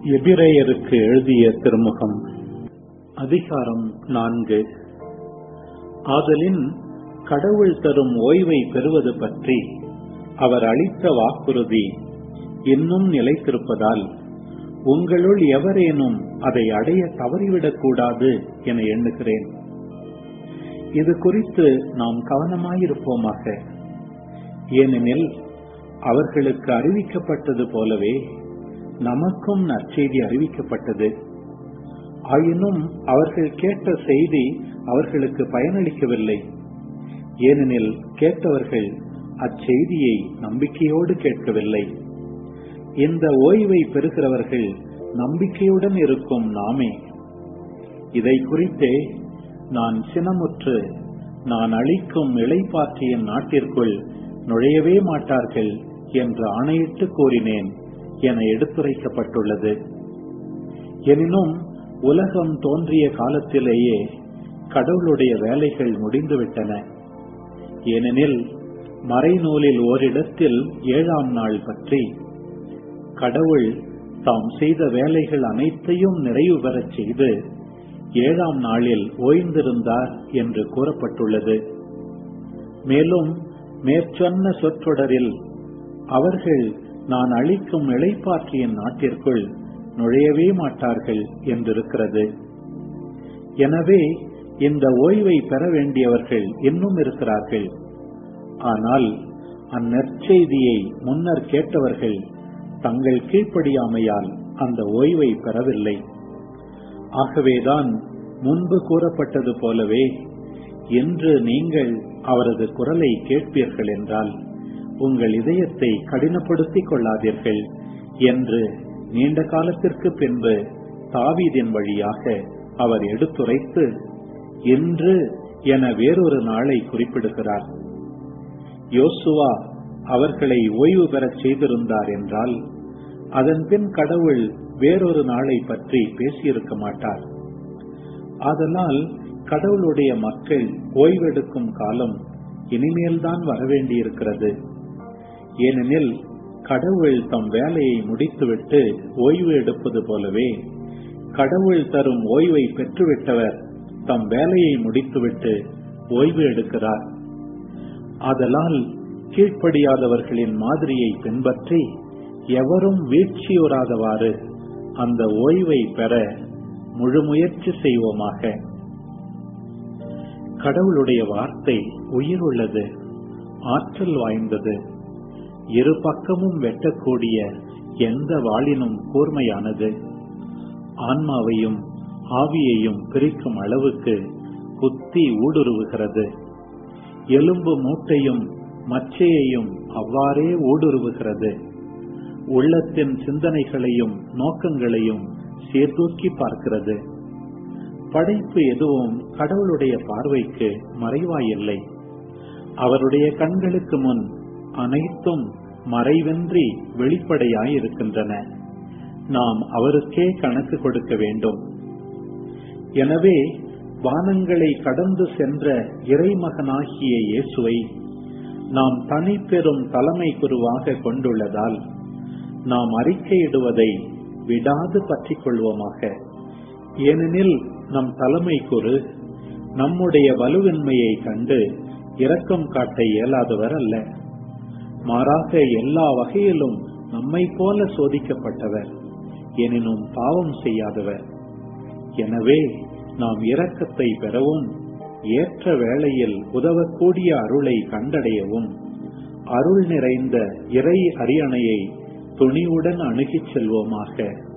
எபிரேயருக்கு எழுதிய திருமுகம் அதிகாரம் நான்கு ஆதலின் கடவுள் தரும் ஓய்வை பெறுவது பற்றி அவர் அளித்த வாக்குறுதி இன்னும் நிலைத்திருப்பதால் உங்களுள் எவரேனும் அதை அடைய தவறிவிடக்கூடாது என எண்ணுகிறேன் இது குறித்து நாம் கவனமாயிருப்போமாக ஏனெனில் அவர்களுக்கு அறிவிக்கப்பட்டது போலவே நமக்கும் நற்செய்தி அறிவிக்கப்பட்டது ஆயினும் அவர்கள் கேட்ட செய்தி அவர்களுக்கு பயனளிக்கவில்லை ஏனெனில் கேட்டவர்கள் அச்செய்தியை நம்பிக்கையோடு கேட்கவில்லை இந்த ஓய்வை பெறுகிறவர்கள் நம்பிக்கையுடன் இருக்கும் நாமே இதை குறித்தே நான் சினமுற்று நான் அளிக்கும் இளைப்பாற்றியின் நாட்டிற்குள் நுழையவே மாட்டார்கள் என்று ஆணையிட்டு கூறினேன் என எடுத்துரைக்கப்பட்டுள்ளது எனினும் உலகம் தோன்றிய காலத்திலேயே கடவுளுடைய வேலைகள் முடிந்துவிட்டன ஏனெனில் மறைநூலில் ஓரிடத்தில் ஏழாம் நாள் பற்றி கடவுள் தாம் செய்த வேலைகள் அனைத்தையும் நிறைவு பெறச் செய்து ஏழாம் நாளில் ஓய்ந்திருந்தார் என்று கூறப்பட்டுள்ளது மேலும் மேற்சொன்ன சொற்றொடரில் அவர்கள் நான் அளிக்கும் இளைப்பாற்றியின் நாட்டிற்குள் நுழையவே மாட்டார்கள் என்றிருக்கிறது எனவே இந்த ஓய்வை பெற வேண்டியவர்கள் இன்னும் இருக்கிறார்கள் ஆனால் அந்நற்செய்தியை முன்னர் கேட்டவர்கள் தங்கள் கீழ்ப்படியாமையால் அந்த ஓய்வை பெறவில்லை ஆகவேதான் முன்பு கூறப்பட்டது போலவே என்று நீங்கள் அவரது குரலை கேட்பீர்கள் என்றால் உங்கள் இதயத்தை கடினப்படுத்திக் கொள்ளாதீர்கள் என்று நீண்ட காலத்திற்கு பின்பு தாவீதின் வழியாக அவர் எடுத்துரைத்து இன்று என வேறொரு நாளை குறிப்பிடுகிறார் யோசுவா அவர்களை ஓய்வு பெறச் செய்திருந்தார் என்றால் அதன் பின் கடவுள் வேறொரு நாளை பற்றி பேசியிருக்க மாட்டார் ஆதலால் கடவுளுடைய மக்கள் ஓய்வெடுக்கும் காலம் இனிமேல்தான் வரவேண்டியிருக்கிறது ஏனெனில் கடவுள் தம் வேலையை முடித்துவிட்டு ஓய்வு எடுப்பது போலவே கடவுள் தரும் ஓய்வை பெற்றுவிட்டவர் தம் வேலையை முடித்துவிட்டு ஓய்வு எடுக்கிறார் ஆதலால் கீழ்ப்படியாதவர்களின் மாதிரியை பின்பற்றி எவரும் வீழ்ச்சியுறாதவாறு அந்த ஓய்வை பெற முழு முயற்சி செய்வோமாக கடவுளுடைய வார்த்தை உயிர் உள்ளது ஆற்றல் வாய்ந்தது இரு பக்கமும் வெட்டக்கூடிய எந்த வாளினும் கூர்மையானது ஆன்மாவையும் ஆவியையும் பிரிக்கும் அளவுக்கு குத்தி ஊடுருவுகிறது எலும்பு மூட்டையும் மச்சையையும் அவ்வாறே ஊடுருவுகிறது உள்ளத்தின் சிந்தனைகளையும் நோக்கங்களையும் சீர்தூக்கி பார்க்கிறது படைப்பு எதுவும் கடவுளுடைய பார்வைக்கு மறைவாயில்லை அவருடைய கண்களுக்கு முன் அனைத்தும் மறைவின்றி வெளிப்படையாயிருக்கின்றன நாம் அவருக்கே கணக்கு கொடுக்க வேண்டும் எனவே வானங்களை கடந்து சென்ற இறைமகனாகிய இயேசுவை நாம் தனிப்பெரும் தலைமை குருவாக கொண்டுள்ளதால் நாம் அறிக்கையிடுவதை விடாது பற்றிக் கொள்வோமாக ஏனெனில் நம் தலைமை குரு நம்முடைய வலுவின்மையை கண்டு இரக்கம் காட்ட இயலாதவர் அல்ல மாறாக எல்லா வகையிலும் நம்மை போல சோதிக்கப்பட்டவர் எனினும் பாவம் செய்யாதவர் எனவே நாம் இரக்கத்தை பெறவும் ஏற்ற வேளையில் உதவக்கூடிய அருளை கண்டடையவும் அருள் நிறைந்த இறை அரியணையை துணிவுடன் அணுகிச் செல்வோமாக